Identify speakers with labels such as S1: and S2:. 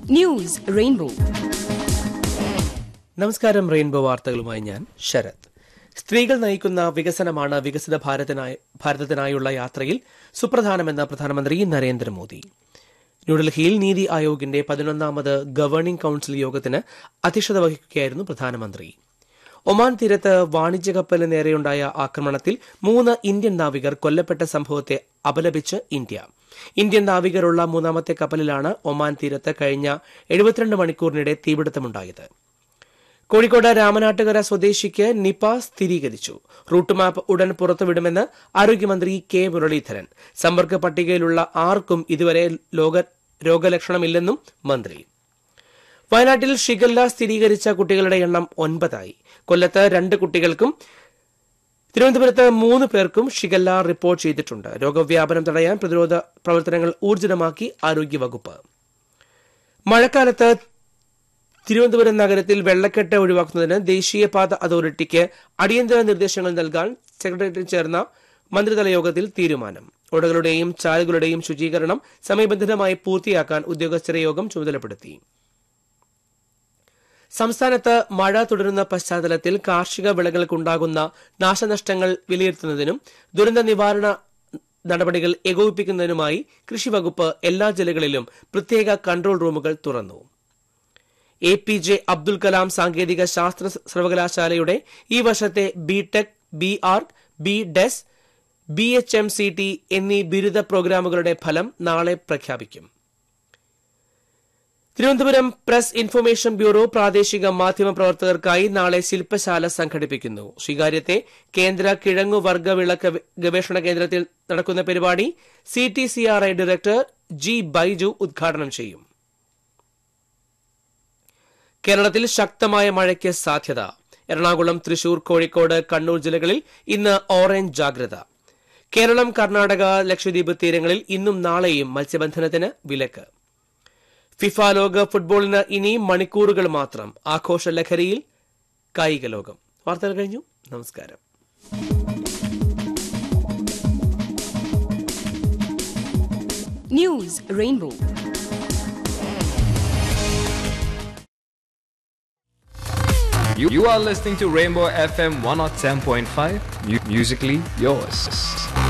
S1: News rainbow
S2: നമസ്കാരം rainbow വാർത്തകളുമായി ഞാൻ ശരത് സ്ത്രീകൾ നയിക്കുന്ന വികസനമാണ് വികസിത ഭാരതനായ- ഭാരതത്തിനായുള്ള യാത്രയിൽ സുപ്രധാനമെന്ന് പ്രധാനമന്ത്രി നരേന്ദ്രമോദി ന്യൂഡൽഹിയിൽ നീതി ആയോഗിന്റെ പതിനൊന്നാമത് ഗവേണിംഗ് കൌൺസിൽ യോഗത്തിന് അധ്യക്ഷത വഹിക്കുകയായിരുന്നു പ്രധാനമന്ത്രി ഒമാൻ തീരത്ത് വാണിജ്യ കപ്പലിന് നേരെയുണ്ടായ ആക്രമണത്തിൽ മൂന്ന് ഇന്ത്യൻ നാവികർ കൊല്ലപ്പെട്ട സംഭവത്തെ അപലപിച്ച് ഇന്ത്യ ഇന്ത്യൻ നാവികരുള്ള മൂന്നാമത്തെ കപ്പലിലാണ് ഒമാൻ തീരത്ത് കഴിഞ്ഞ എഴുപത്തിരണ്ട് മണിക്കൂറിനിടെ തീപിടുത്തമുണ്ടായത് കോഴിക്കോട് രാമനാട്ടുകര സ്വദേശിക്ക് നിപ സ്ഥിരീകരിച്ചു റൂട്ട് മാപ്പ് ഉടൻ പുറത്തുവിടുമെന്ന് ആരോഗ്യമന്ത്രി കെ മുരളീധരൻ സമ്പർക്ക പട്ടികയിലുള്ള ആർക്കും ഇതുവരെ ലോക രോഗലക്ഷണമില്ലെന്നും മന്ത്രി വയനാട്ടിൽ ഷിഗല്ല സ്ഥിരീകരിച്ച കുട്ടികളുടെ എണ്ണം ഒൻപതായി കൊല്ലത്ത് രണ്ട് കുട്ടികൾക്കും തിരുവനന്തപുരത്ത് മൂന്ന് പേർക്കും ഷിഗല്ല റിപ്പോർട്ട് ചെയ്തിട്ടുണ്ട് രോഗവ്യാപനം തടയാൻ പ്രതിരോധ പ്രവർത്തനങ്ങൾ ഊർജിതമാക്കി ആരോഗ്യവകുപ്പ് മഴക്കാലത്ത് തിരുവനന്തപുരം നഗരത്തിൽ വെള്ളക്കെട്ട് ഒഴിവാക്കുന്നതിന് ദേശീയപാത അതോറിറ്റിക്ക് അടിയന്തര നിർദ്ദേശങ്ങൾ നൽകാൻ സെക്രട്ടേറിയറ്റിൽ ചേർന്ന മന്ത്രിതല യോഗത്തിൽ തീരുമാനം ഓടകളുടെയും ചാലുകളുടെയും ശുചീകരണം സമയബന്ധിതമായി പൂർത്തിയാക്കാൻ ഉദ്യോഗസ്ഥരെ യോഗം ചുമതലപ്പെടുത്തി സംസ്ഥാനത്ത് മഴ തുടരുന്ന പശ്ചാത്തലത്തിൽ കാർഷിക വിളകൾക്കുണ്ടാകുന്ന നാശനഷ്ടങ്ങൾ വിലയിരുത്തുന്നതിനും ദുരന്ത നിവാരണ നടപടികൾ ഏകോപിപ്പിക്കുന്നതിനുമായി കൃഷിവകുപ്പ് എല്ലാ ജില്ലകളിലും പ്രത്യേക കൺട്രോൾ റൂമുകൾ തുറന്നു A P J Abdul Kalam സാങ്കേതിക ശാസ്ത്ര സർവകലാശാലയുടെ ഈ വർഷത്തെ B tech B arch B des B H M C T എന്നീ ബിരുദ പ്രോഗ്രാമുകളുടെ ഫലം നാളെ പ്രഖ്യാപിക്കും തിരുവനന്തപുരം പ്രസ് ഇൻഫർമേഷൻ ബ്യൂറോ പ്രാദേശിക മാധ്യമ പ്രവർത്തകർക്കായി നാളെ ശില്പശാല സംഘടിപ്പിക്കുന്നു സ്വീകാര്യത്തെ കേന്ദ്ര കിഴങ്ങുവർഗ വിളക്ക് ഗവേഷണ കേന്ദ്രത്തിൽ നടക്കുന്ന പരിപാടി C T C R I director G Baiju ഉദ്ഘാടനം ചെയ്യും കേരളത്തിൽ ശക്തമായ മഴയ്ക്ക് സാധ്യത എറണാകുളം തൃശൂർ കോഴിക്കോട് കണ്ണൂർ ജില്ലകളിൽ ഇന്ന് ഓറഞ്ച് ജാഗ്രത കേരളം കർണാടക ലക്ഷദ്വീപ് തീരങ്ങളിൽ ഇന്നും നാളെയും മത്സ്യബന്ധനത്തിന് വിലക്ക് ഫിഫ ലോക ഫുട്ബോളിന് ഇനി മണിക്കൂറുകൾ മാത്രം ആഘോഷ ലഹരിയിൽ കായിക ലോകം വാർത്തകൾ കഴിഞ്ഞു നമസ്കാരം
S1: news rainbow
S3: You, you are listening to Rainbow FM 107.5, mu- musically yours.